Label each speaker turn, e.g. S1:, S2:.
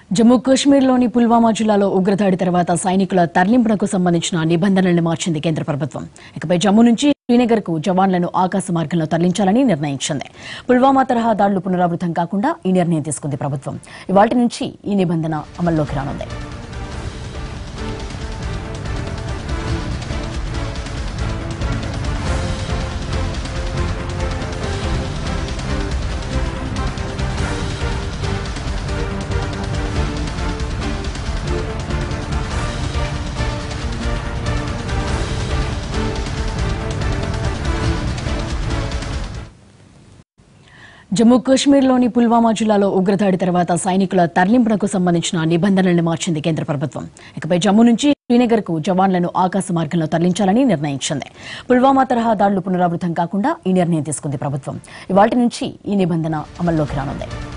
S1: జమ్మూ కాశ్మీర్లోని పుల్వామా జిల్లాలో ఉగ్రదాడి తర్వాత సైనికుల తరలింపునకు సంబంధించిన నిబంధనలను మార్చింది కేంద్ర ప్రభుత్వం ఇకపై జమ్మూ నుంచి శ్రీనగర్ కు జవాన్లను ఆకాశ మార్గంలో తరలించాలని నిర్ణయించింది పుల్వామా తరహా దాడులు పునరావృతం కాకుండా ఈ నిర్ణయం తీసుకుంది ప్రభుత్వం ఇవాటి నుంచి ఈ నిబంధన అమల్లోకి రానుంది జమ్మూ కాశ్మీర్లోని పుల్వామా జిల్లాలో ఉగ్రదాడి తర్వాత సైనికుల తరలింపునకు సంబంధించిన నిబంధనలను మార్చింది కేంద్ర ప్రభుత్వం ఇకపై జమ్మూ నుంచి శ్రీనగర్ కు జవాన్లను ఆకాశ మార్గంలో తరలించాలని నిర్ణయించింది పుల్వామా తరహా దాడులు పునరావృతం కాకుండా ఈ నిర్ణయం తీసుకుంది ప్రభుత్వం ఇవాటి నుంచి ఈ నిబంధన అమల్లోకి రానుంది